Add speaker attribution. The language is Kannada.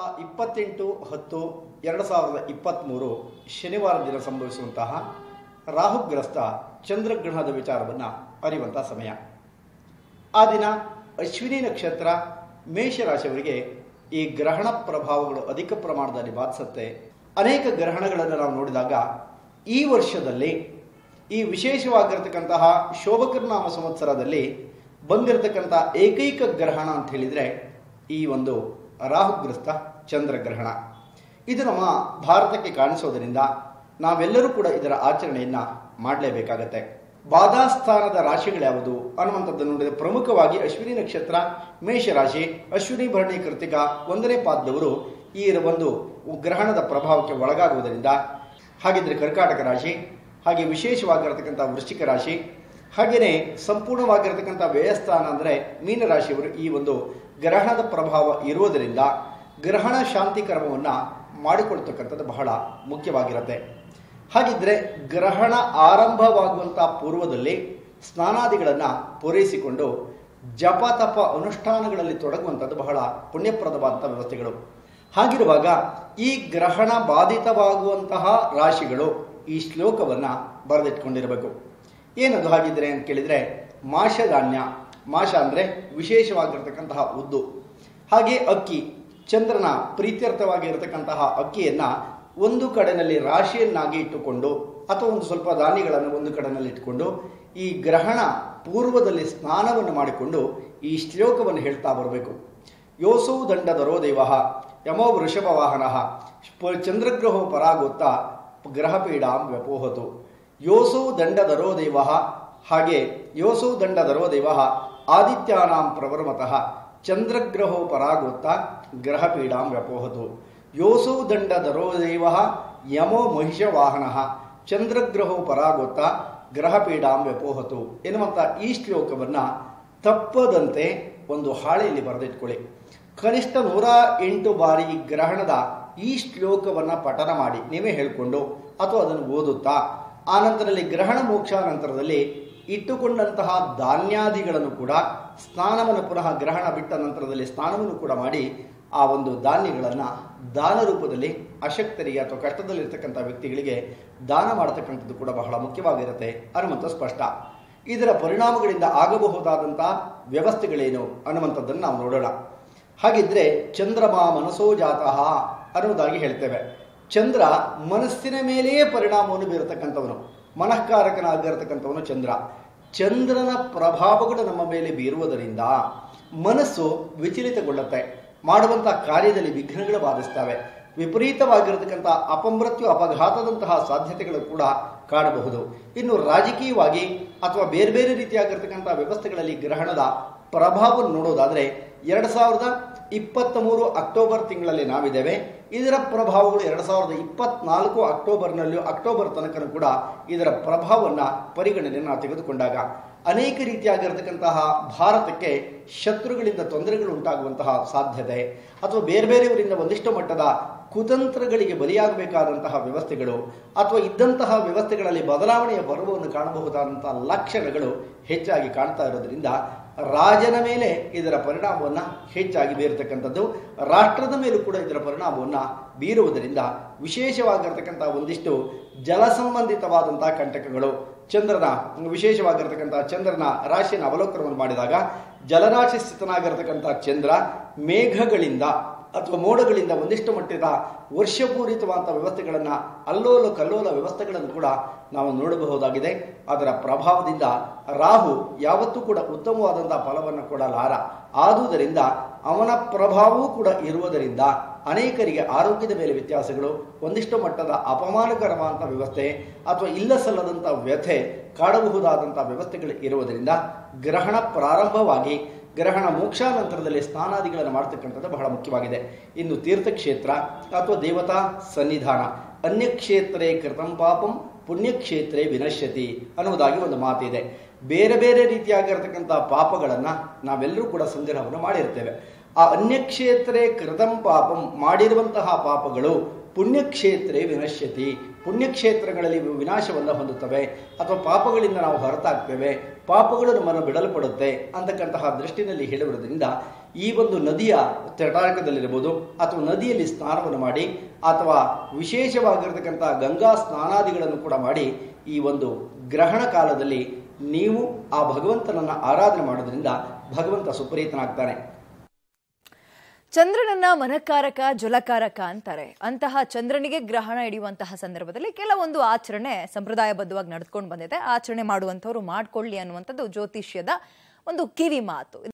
Speaker 1: ಇಪ್ಪತ್ತೆಂಟು ಹತ್ತು ಎರಡು ಸಾವಿರದ ಇಪ್ಪತ್ತ್ಮೂರು ಶನಿವಾರ ದಿನ ಸಂಭವಿಸುವಂತಹ ರಾಹುಗ್ರಸ್ತ ಚಂದ್ರಗ್ರಹಣದ ವಿಚಾರವನ್ನು ಅರಿಯುವಂಥ ಸಮಯ ಆ ದಿನ ಅಶ್ವಿನಿ ನಕ್ಷತ್ರ ಮೇಷರಾಶಿಯವರಿಗೆ ಈ ಗ್ರಹಣ ಪ್ರಭಾವಗಳು ಅಧಿಕ ಪ್ರಮಾಣದಲ್ಲಿ ಬಾಧಿಸುತ್ತೆ ಅನೇಕ ಗ್ರಹಣಗಳನ್ನು ನಾವು ನೋಡಿದಾಗ ಈ ವರ್ಷದಲ್ಲಿ ಈ ವಿಶೇಷವಾಗಿರ್ತಕ್ಕಂತಹ ಶೋಭಕರ್ನಾಮ ಸಂವತ್ಸರದಲ್ಲಿ ಬಂದಿರತಕ್ಕಂಥ ಏಕೈಕ ಗ್ರಹಣ ಅಂತ ಹೇಳಿದರೆ ಈ ಒಂದು ರಾಹುಗ್ರಸ್ತ ಚಂದ್ರಗ್ರಹಣ ಇದು ನಮ್ಮ ಭಾರತಕ್ಕೆ ಕಾಣಿಸೋದರಿಂದ ನಾವೆಲ್ಲರೂ ಕೂಡ ಇದರ ಆಚರಣೆಯನ್ನು ಮಾಡಲೇಬೇಕಾಗತ್ತೆ ಬಾಧಾಸ್ಥಾನದ ರಾಶಿಗಳ್ಯಾವುದು ಅನ್ನುವಂಥದ್ದನ್ನು ನೋಡಿದರೆ ಪ್ರಮುಖವಾಗಿ ಅಶ್ವಿನಿ ನಕ್ಷತ್ರ ಮೇಷರಾಶಿ ಅಶ್ವಿನಿ ಭರಣಿ ಕೃತಿಕ ಒಂದನೇ ಪಾದದವರು ಈ ಒಂದು ಗ್ರಹಣದ ಪ್ರಭಾವಕ್ಕೆ ಒಳಗಾಗುವುದರಿಂದ ಹಾಗಿದ್ರೆ ಕರ್ಕಾಟಕ ರಾಶಿ ಹಾಗೆ ವಿಶೇಷವಾಗಿರತಕ್ಕಂಥ ವೃಶ್ಚಿಕ ರಾಶಿ ಹಾಗೆಯೇ ಸಂಪೂರ್ಣವಾಗಿರತಕ್ಕಂಥ ವ್ಯಯಸ್ಥಾನ ಅಂದರೆ ಮೀನರಾಶಿಯವರು ಈ ಒಂದು ಗ್ರಹಣದ ಪ್ರಭಾವ ಇರುವುದರಿಂದ ಗ್ರಹಣ ಶಾಂತಿ ಕರ್ಮವನ್ನು ಮಾಡಿಕೊಳ್ತಕ್ಕಂಥದ್ದು ಬಹಳ ಮುಖ್ಯವಾಗಿರುತ್ತೆ ಹಾಗಿದ್ರೆ ಗ್ರಹಣ ಆರಂಭವಾಗುವಂಥ ಪೂರ್ವದಲ್ಲಿ ಸ್ನಾನಾದಿಗಳನ್ನು ಪೂರೈಸಿಕೊಂಡು ಜಪ ತಪ ಅನುಷ್ಠಾನಗಳಲ್ಲಿ ತೊಡಗುವಂಥದ್ದು ಬಹಳ ಪುಣ್ಯಪ್ರದವಾದಂಥ ವ್ಯವಸ್ಥೆಗಳು ಹಾಗಿರುವಾಗ ಈ ಗ್ರಹಣ ಬಾಧಿತವಾಗುವಂತಹ ರಾಶಿಗಳು ಈ ಶ್ಲೋಕವನ್ನು ಬರೆದಿಟ್ಕೊಂಡಿರಬೇಕು ಏನದು ಹಾಗಿದ್ರೆ ಅಂತ ಕೇಳಿದರೆ ಮಾಷಧಾನ್ಯ ಮಾಷ ಅಂದರೆ ವಿಶೇಷವಾಗಿರ್ತಕ್ಕಂತಹ ಉದ್ದು ಹಾಗೆ ಅಕ್ಕಿ ಚಂದ್ರನ ಪ್ರೀತ್ಯರ್ಥವಾಗಿರತಕ್ಕಂತಹ ಅಕ್ಕಿಯನ್ನು ಒಂದು ಕಡೆನಲ್ಲಿ ರಾಶಿಯನ್ನಾಗಿ ಇಟ್ಟುಕೊಂಡು ಅಥವಾ ಒಂದು ಸ್ವಲ್ಪ ಧಾನ್ಯಗಳನ್ನು ಒಂದು ಕಡೆನಲ್ಲಿ ಇಟ್ಟುಕೊಂಡು ಈ ಗ್ರಹಣ ಪೂರ್ವದಲ್ಲಿ ಸ್ನಾನವನ್ನು ಮಾಡಿಕೊಂಡು ಈ ಶ್ಲೋಕವನ್ನು ಹೇಳ್ತಾ ಬರಬೇಕು ಯೋಸೌ ದಂಡದರೋ ದೇವ ಯಮೋ ವೃಷಭ ವಾಹನ ಚಂದ್ರಗ್ರಹೋ ಪರಾಗೋತ್ತ ಗ್ರಹಪೀಡಾಂ ವ್ಯಪೋಹತು ಯೋಸೌ ದಂಡದರೋ ದೇವ ಹಾಗೆ ಯೋಸೌ ದಂಡದರೋ ದೇವ ಆದಿತ್ಯಾನಾಂ ಪ್ರವರ್ಮತಃ ಚಂದ್ರಗ್ರಹೋ ಪರಾಗೋತ್ತ ಗ್ರಹಪೀಡಾಂ ವ್ಯಪೋಹತು ಯೋಸೌ ದಂಡದರೋ ದೇವ ಯಮೋ ಮಹಿಷ ವಾಹನ ಚಂದ್ರಗ್ರಹೋ ಪರಾಗೋತ್ತ ಗ್ರಹಪೀಡಾಂ ವ್ಯಪೋಹತು ಎನ್ನುವಂಥ ಈ ಶ್ಲೋಕವನ್ನು ತಪ್ಪದಂತೆ ಒಂದು ಹಾಳೆಯಲ್ಲಿ ಬರೆದಿಟ್ಕೊಳ್ಳಿ ಕನಿಷ್ಠ ನೂರ ಎಂಟು ಬಾರಿ ಈ ಗ್ರಹಣದ ಈ ಶ್ಲೋಕವನ್ನು ಪಠನ ಮಾಡಿ ನೀವೇ ಹೇಳಿಕೊಂಡು ಅಥವಾ ಅದನ್ನು ಓದುತ್ತಾ ಆ ನಂತರದಲ್ಲಿ ಗ್ರಹಣ ಮೋಕ್ಷ ನಂತರದಲ್ಲಿ ಇಟ್ಟುಕೊಂಡಂತಹ ಧಾನ್ಯಾದಿಗಳನ್ನು ಕೂಡ ಸ್ನಾನವನ್ನು ಪುನಃ ಗ್ರಹಣ ಬಿಟ್ಟ ನಂತರದಲ್ಲಿ ಸ್ನಾನವನ್ನು ಕೂಡ ಮಾಡಿ ಆ ಒಂದು ಧಾನ್ಯಗಳನ್ನು ದಾನ ರೂಪದಲ್ಲಿ ಅಶಕ್ತರಿಗೆ ಅಥವಾ ಕಷ್ಟದಲ್ಲಿರ್ತಕ್ಕಂಥ ವ್ಯಕ್ತಿಗಳಿಗೆ ದಾನ ಮಾಡತಕ್ಕಂಥದ್ದು ಕೂಡ ಬಹಳ ಮುಖ್ಯವಾಗಿರುತ್ತೆ ಅನ್ನುವಂಥ ಸ್ಪಷ್ಟ ಇದರ ಪರಿಣಾಮಗಳಿಂದ ಆಗಬಹುದಾದಂಥ ವ್ಯವಸ್ಥೆಗಳೇನು ಅನ್ನುವಂಥದ್ದನ್ನು ನಾವು ನೋಡೋಣ ಹಾಗಿದ್ರೆ ಚಂದ್ರಮ ಮನಸೋ ಜಾತಃ ಅನ್ನೋದಾಗಿ ಹೇಳ್ತೇವೆ ಚಂದ್ರ ಮನಸ್ಸಿನ ಮೇಲೆಯೇ ಪರಿಣಾಮವನ್ನು ಬೀರತಕ್ಕಂಥವನು ಮನಃಕಾರಕನಾಗಿರತಕ್ಕಂಥವನು ಚಂದ್ರ ಚಂದ್ರನ ಪ್ರಭಾವಗಳು ನಮ್ಮ ಮೇಲೆ ಬೀರುವುದರಿಂದ ಮನಸ್ಸು ವಿಚಲಿತಗೊಳ್ಳುತ್ತೆ ಮಾಡುವಂಥ ಕಾರ್ಯದಲ್ಲಿ ವಿಘ್ನಗಳು ಬಾಧಿಸ್ತವೆ ವಿಪರೀತವಾಗಿರತಕ್ಕಂಥ ಅಪಮೃತ್ಯು ಅಪಘಾತದಂತಹ ಸಾಧ್ಯತೆಗಳು ಕೂಡ ಕಾಣಬಹುದು ಇನ್ನು ರಾಜಕೀಯವಾಗಿ ಅಥವಾ ಬೇರೆ ಬೇರೆ ರೀತಿಯಾಗಿರ್ತಕ್ಕಂಥ ವ್ಯವಸ್ಥೆಗಳಲ್ಲಿ ಗ್ರಹಣದ ಪ್ರಭಾವವನ್ನು ನೋಡೋದಾದರೆ ಎರಡು ಸಾವಿರದ ಇಪ್ಪತ್ತ್ ಮೂರು ಅಕ್ಟೋಬರ್ ತಿಂಗಳಲ್ಲಿ ನಾವಿದ್ದೇವೆ ಇದರ ಪ್ರಭಾವಗಳು ಎರಡು ಸಾವಿರದ ಇಪ್ಪತ್ನಾಲ್ಕು ಅಕ್ಟೋಬರ್ನಲ್ಲೂ ಅಕ್ಟೋಬರ್ ತನಕ ಕೂಡ ಇದರ ಪ್ರಭಾವವನ್ನು ಪರಿಗಣನೆಯನ್ನು ನಾವು ತೆಗೆದುಕೊಂಡಾಗ ಅನೇಕ ರೀತಿಯಾಗಿರ್ತಕ್ಕಂತಹ ಭಾರತಕ್ಕೆ ಶತ್ರುಗಳಿಂದ ತೊಂದರೆಗಳು ಉಂಟಾಗುವಂತಹ ಸಾಧ್ಯತೆ ಅಥವಾ ಬೇರೆ ಬೇರೆಯವರಿಂದ ಒಂದಿಷ್ಟು ಮಟ್ಟದ ಕುತಂತ್ರಗಳಿಗೆ ಬಲಿಯಾಗಬೇಕಾದಂತಹ ವ್ಯವಸ್ಥೆಗಳು ಅಥವಾ ಇದ್ದಂತಹ ವ್ಯವಸ್ಥೆಗಳಲ್ಲಿ ಬದಲಾವಣೆಯ ಪರ್ವವನ್ನು ಕಾಣಬಹುದಾದಂತಹ ಲಕ್ಷಣಗಳು ಹೆಚ್ಚಾಗಿ ಕಾಣ್ತಾ ಇರೋದ್ರಿಂದ ರಾಜನ ಮೇಲೆ ಇದರ ಪರಿಣಾಮವನ್ನು ಹೆಚ್ಚಾಗಿ ಬೀರತಕ್ಕಂಥದ್ದು ರಾಷ್ಟ್ರದ ಮೇಲೂ ಕೂಡ ಇದರ ಪರಿಣಾಮವನ್ನು ಬೀರುವುದರಿಂದ ವಿಶೇಷವಾಗಿರ್ತಕ್ಕಂಥ ಒಂದಿಷ್ಟು ಜಲ ಸಂಬಂಧಿತವಾದಂತಹ ಕಂಟಕಗಳು ಚಂದ್ರನ ವಿಶೇಷವಾಗಿರ್ತಕ್ಕಂಥ ಚಂದ್ರನ ರಾಶಿಯನ್ನು ಅವಲೋಕನವನ್ನು ಮಾಡಿದಾಗ ಜಲರಾಶಿ ಸ್ಥಿತನಾಗಿರ್ತಕ್ಕಂಥ ಚಂದ್ರ ಮೇಘಗಳಿಂದ ಅಥವಾ ಮೋಡಗಳಿಂದ ಒಂದಿಷ್ಟು ಮಟ್ಟದ ವರ್ಷಪೂರಿತವಾದಂಥ ವ್ಯವಸ್ಥೆಗಳನ್ನು ಅಲ್ಲೋಲ ಕಲ್ಲೋಲ ವ್ಯವಸ್ಥೆಗಳನ್ನು ಕೂಡ ನಾವು ನೋಡಬಹುದಾಗಿದೆ ಅದರ ಪ್ರಭಾವದಿಂದ ರಾಹು ಯಾವತ್ತೂ ಕೂಡ ಉತ್ತಮವಾದಂಥ ಫಲವನ್ನು ಕೊಡಲಾರ ಆದುದರಿಂದ ಅವನ ಪ್ರಭಾವವೂ ಕೂಡ ಇರುವುದರಿಂದ ಅನೇಕರಿಗೆ ಆರೋಗ್ಯದ ಮೇಲೆ ವ್ಯತ್ಯಾಸಗಳು ಒಂದಿಷ್ಟು ಮಟ್ಟದ ಅಪಮಾನಕರವಾದಂಥ ವ್ಯವಸ್ಥೆ ಅಥವಾ ಇಲ್ಲ ಸಲ್ಲದಂಥ ವ್ಯಥೆ ಕಾಡಬಹುದಾದಂಥ ವ್ಯವಸ್ಥೆಗಳು ಇರುವುದರಿಂದ ಗ್ರಹಣ ಪ್ರಾರಂಭವಾಗಿ ಗ್ರಹಣ ಮೋಕ್ಷ ನಂತರದಲ್ಲಿ ಸ್ನಾನಾದಿಗಳನ್ನು ಮಾಡ್ತಕ್ಕಂಥದ್ದು ಬಹಳ ಮುಖ್ಯವಾಗಿದೆ ಇನ್ನು ತೀರ್ಥಕ್ಷೇತ್ರ ಅಥವಾ ದೇವತಾ ಸನ್ನಿಧಾನ ಅನ್ಯಕ್ಷೇತ್ರೇ ಕೃತಂ ಪಾಪಂ ಪುಣ್ಯಕ್ಷೇತ್ರೇ ವಿನಶ್ಯತಿ ಅನ್ನುವುದಾಗಿ ಒಂದು ಮಾತಿದೆ ಬೇರೆ ಬೇರೆ ರೀತಿಯಾಗಿರ್ತಕ್ಕಂಥ ಪಾಪಗಳನ್ನು ನಾವೆಲ್ಲರೂ ಕೂಡ ಸಂಗ್ರಹವನ್ನು ಮಾಡಿರ್ತೇವೆ ಆ ಅನ್ಯಕ್ಷೇತ್ರೇ ಕೃತಂ ಪಾಪಂ ಮಾಡಿರುವಂತಹ ಪಾಪಗಳು ಪುಣ್ಯಕ್ಷೇತ್ರೇ ವಿನಶ್ಯತಿ ಪುಣ್ಯಕ್ಷೇತ್ರಗಳಲ್ಲಿ ವಿನಾಶವನ್ನು ಹೊಂದುತ್ತವೆ ಅಥವಾ ಪಾಪಗಳಿಂದ ನಾವು ಹೊರತಾಗ್ತೇವೆ ಪಾಪಗಳು ನಮ್ಮನ್ನು ಬಿಡಲ್ಪಡುತ್ತೆ ಅಂತಕ್ಕಂತಹ ದೃಷ್ಟಿನಲ್ಲಿ ಹೇಳುವುದರಿಂದ ಈ ಒಂದು ನದಿಯ ತಟಾರಕದಲ್ಲಿರ್ಬೋದು ಅಥವಾ ನದಿಯಲ್ಲಿ ಸ್ನಾನವನ್ನು ಮಾಡಿ ಅಥವಾ ವಿಶೇಷವಾಗಿರತಕ್ಕಂಥ ಗಂಗಾ ಸ್ನಾನಾದಿಗಳನ್ನು ಕೂಡ ಮಾಡಿ ಈ ಒಂದು ಗ್ರಹಣ ಕಾಲದಲ್ಲಿ ನೀವು ಆ ಭಗವಂತನನ್ನ ಆರಾಧನೆ ಮಾಡೋದ್ರಿಂದ ಭಗವಂತ ಸುಪ್ರೀತನಾಗ್ತಾನೆ
Speaker 2: ಚಂದ್ರನನ್ನ ಮನಕಾರಕ ಜಲಕಾರಕ ಅಂತಾರೆ ಅಂತಹ ಚಂದ್ರನಿಗೆ ಗ್ರಹಣ ಹಿಡಿಯುವಂತಹ ಸಂದರ್ಭದಲ್ಲಿ ಕೆಲವೊಂದು ಆಚರಣೆ ಸಂಪ್ರದಾಯಬದ್ಧವಾಗಿ ನಡೆದುಕೊಂಡು ಬಂದಿದೆ ಆಚರಣೆ ಮಾಡುವಂಥವ್ರು ಮಾಡ್ಕೊಳ್ಳಿ ಅನ್ನುವಂಥದ್ದು ಜ್ಯೋತಿಷ್ಯದ ಒಂದು ಕಿವಿ ಮಾತು